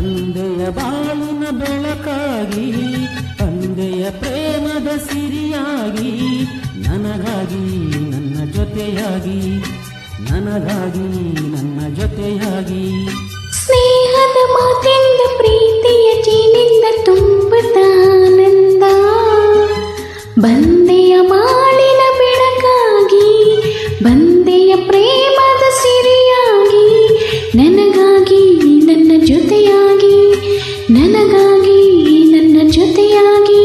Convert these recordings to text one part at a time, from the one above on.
ತಂದೆಯ ಬಾಳಿನ ಬೆಳಕಾಗಿ ತಂದೆಯ ಪ್ರೇಮದ ಸಿರಿಯಾಗಿ ನನಗಾಗಿ ನನ್ನ ಜೊತೆಯಾಗಿ ನನಗಾಗಿ ನನ್ನ ಜೊತೆಯಾಗಿ ಸ್ನೇಹದ ಮಾತಿಂದ ಪ್ರೀತಿಯ ಚೀನಿಂದ ತುಂಬುತ್ತಾನಂದ ಬಂದೆಯ ಬಾಳಿನ ಬೆಳಕಾಗಿ ಬಂದೆಯ ಪ್ರೇಮದ ಸಿರಿಯಾಗಿ ನನಗಾಗಿ ನನ್ನ ಜೊತೆಯಾಗಿ ನನಗಾಗಿ ನನ್ನ ಜೊತೆಯಾಗಿ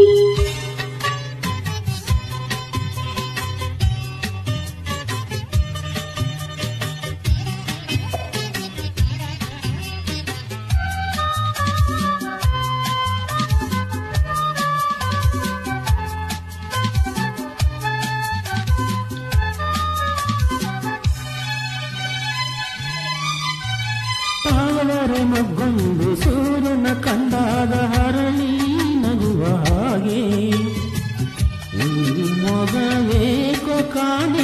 ತಾವರೆ ಮಗ್ಗೊಂದು ಸೂರ್ಯನ ಕಂಡಾಗ ಹರಳಿ ನಗುವ ಹಾಗೆ ಈ ಮೊಗವೇಕೋ ಕಾಣೆ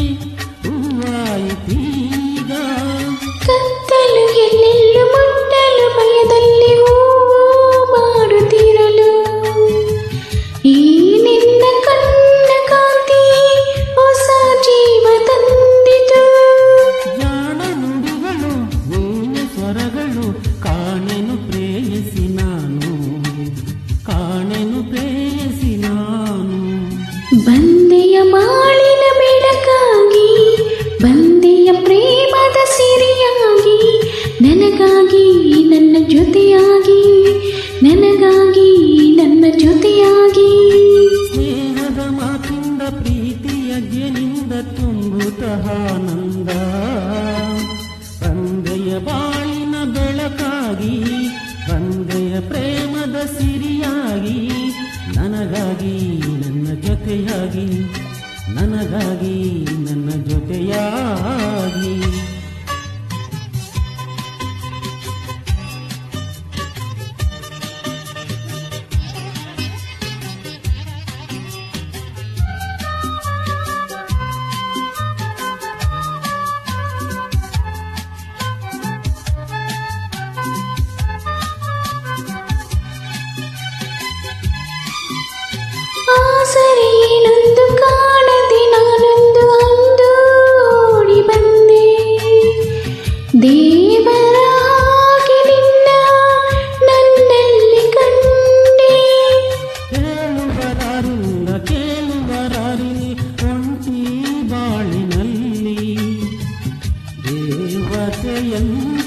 ಹೂವಾಯಿತೀಗ ಕತ್ತಲು ಎಲ್ಲೆಲ್ಲೂ ಮುಟ್ಟಲು ಭಯದಲ್ಲಿ ಹೂವು ಮಾಡುತ್ತಿರಲು ಈ ನಿನ್ನ ಕಣ್ಣ ಕಾಂತಿ ಹೊಸ ಜೀವ ತಂದಿತು ಜಾಣ ನುಡಿಗಳು ನೀನ ಸ್ವರಗಳು ಕಾಣೆನು ಪ್ರೇಯಸಿ ನಾನು ಕಾಣೆನು ಪ್ರೇಯಸಿ ನಾನು ಬಂದೆಯ ಮಾಳಿನ ಬೆಳಕಾಗಿ ಬಂದೆಯ ಪ್ರೇಮದ ಸಿರಿಯಾಗಿ ನನಗಾಗಿ ನನ್ನ ಜೊತೆಯಾಗಿ ನನಗಾಗಿ ನನ್ನ ಜೊತೆಯಾಗಿ ಸ್ನೇಹದ ಮಾತಿಂದ ಪ್ರೀತಿಯ ಗೆನಿಂದ ತುಂಬುತ್ತಾನಂದ ತಂದೆಯ ಬಾಳಿನ ಬೆಳಕಾಗಿ ತಂದೆಯ ಪ್ರೇಮದ ಸಿರಿಯಾಗಿ ನನಗಾಗಿ ನನ್ನ ಜೊತೆಯಾಗಿ ನನಗಾಗಿ ನನ್ನ ಜೊತೆಯಾಗಿ ಆಸರೆ ಏನೊಂದು ಕಾಣದೆ ನಾನೊಂದು ಅಂದು ಓಡಿ ಬಂದೆ ದೇವರ ಹಾಗೆ ನಿನ್ನ ನನ್ನಲ್ಲಿ ಕಂಡೆ ಕೇಳುವರಾರಿಂದ ಕೇಳುವರಾರಿನಿ ಒಂಟಿ ಬಾಳಿನಲ್ಲಿ ದೇವತೆಯಂತ